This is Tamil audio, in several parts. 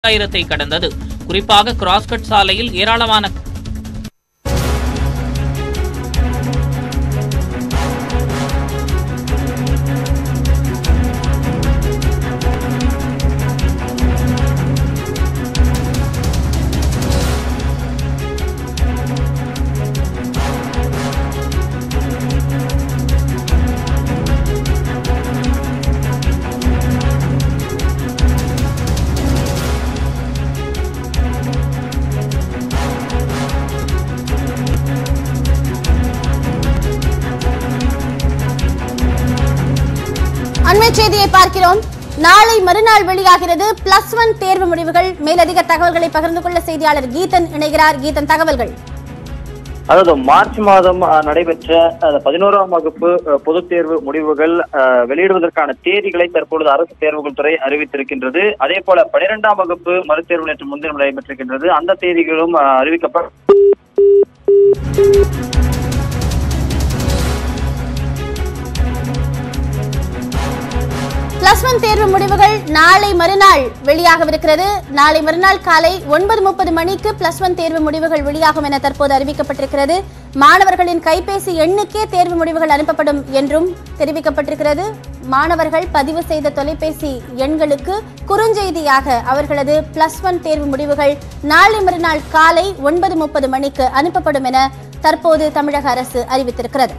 ஆயிரத்தை கடந்தது குறிப்பாக கிராஸ்கட் சாலையில் ஏராளமான அண்மை செய்தியை பார்க்கிறோம் நாளை மறுநாள் வெளியாகிறது பிளஸ் ஒன் தேர்வு முடிவுகள் மேலதிக தகவல்களை பகிர்ந்து கொள்ள செய்தியாளர் கீதன் இணைகிறார் கீதன் தகவல்கள் அதாவது மார்ச் மாதம் அஹ், நடைபெற்ற அஹ், பதினோராம் வகுப்பு அஹ், பொதுத் தேர்வு முடிவுகள் அஹ், வெளியிடுவதற்கான தேதிகளை தற்பொழுது அரசு தேர்வுகள் துறை அறிவித்திருக்கின்றது அதே போல பனிரெண்டாம் வகுப்பு மறுதேர்வு நேற்று முன்தினம் நடைபெற்றிருக்கின்றது அந்த தேதிகளும் அஹ், அறிவிக்கப்பட பிளஸ் ஒன் தேர்வு முடிவுகள் நாளை மறுநாள் வெளியாகவிருக்கிறது நாளை மறுநாள் காலை ஒன்பது முப்பது மணிக்கு பிளஸ் ஒன் தேர்வு முடிவுகள் வெளியாகும் என தற்போது அறிவிக்கப்பட்டிருக்கிறது மாணவர்களின் கைபேசி எண்ணுக்கே தேர்வு முடிவுகள் அனுப்பப்படும் என்றும் தெரிவிக்கப்பட்டிருக்கிறது மாணவர்கள் பதிவு செய்த தொலைபேசி எண்களுக்கு குறுஞ்செய்தியாக அவர்களது பிளஸ் ஒன் தேர்வு முடிவுகள் நாளை மறுநாள் காலை ஒன்பது முப்பது மணிக்கு அனுப்பப்படும் என தற்போது தமிழக அரசு அறிவித்திருக்கிறது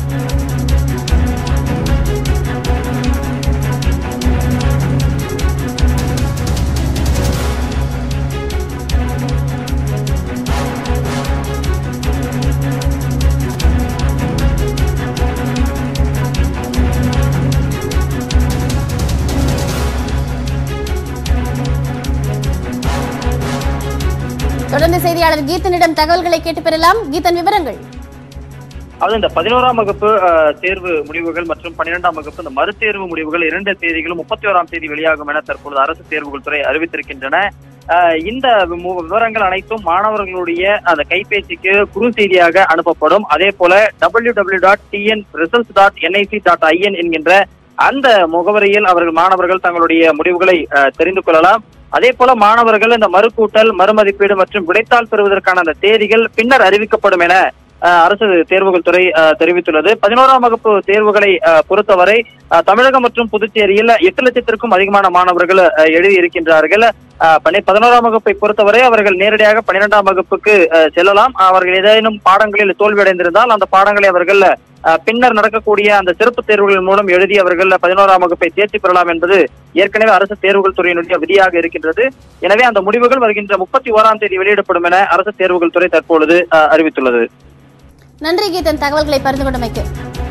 தொடர்ந்து செய்தியாளர் கீதனிடம் தகவல்களை கேட்டு பெறலாம் கீதன் விவரங்கள் அதாவது இந்த பதினோராம் வகுப்பு அஹ், தேர்வு முடிவுகள் மற்றும் பன்னிரெண்டாம் வகுப்பு இந்த மறுதேர்வு முடிவுகள் இரண்டு தேதிகளும் முப்பத்தி ஓராம் தேதி வெளியாகும் என தற்பொழுது அரசு தேர்வுகள் துறை அறிவித்திருக்கின்றன அஹ், இந்த மு- விவரங்கள் அனைத்தும் மாணவர்களுடைய அந்த கைபேசிக்கு குறுஞ்செய்தியாக அனுப்பப்படும் அதே போல W W dot TN results dot NIC dot IN என்கின்ற அந்த முகவரியில் அவர்கள் மாணவர்கள் தங்களுடைய முடிவுகளை அஹ், தெரிந்து கொள்ளலாம் அதே போல மாணவர்கள் இந்த மறுகூட்டல் மறுமதிப்பீடு மற்றும் விடைத்தாள் பெறுவதற்கான அந்த தேதிகள் பின்னர் அறிவிக்கப்படும் என அஹ், அரசு தேர்வுகள் துறை அஹ், தெரிவித்துள்ளது பதினோராம் வகுப்பு தேர்வுகளை அஹ், பொறுத்தவரை அஹ், தமிழகம் மற்றும் புதுச்சேரியில் எட்டு லட்சத்திற்கும் அதிகமான மாணவர்கள் அஹ், எழுதி இருக்கின்றார்கள் அஹ், பனி- பதினோராம் வகுப்பை பொறுத்தவரை அவர்கள் நேரடியாக பன்னிரெண்டாம் வகுப்புக்கு அஹ், செல்லலாம் அவர்கள் ஏதேனும் பாடங்களில் தோல்வியடைந்திருந்தால் அந்த பாடங்களை அவர்கள் அஹ், பின்னர் நடக்கக்கூடிய அந்த சிறப்பு தேர்வுகள் மூலம் எழுதி அவர்கள் பதினோராம் வகுப்பை தேர்ச்சி பெறலாம் என்பது ஏற்கனவே அரசு தேர்வுகள் துறையினுடைய விதியாக இருக்கின்றது எனவே அந்த முடிவுகள் வருகின்ற முப்பத்தி ஓராம் தேதி வெளியிடப்படும் என அரசு தேர்வுகள் துறை தற்பொழுது அஹ், அறிவித்துள்ளது நன்றி கீதன் தகவல்களை பகிர்ந்து கொண்டமைக்கு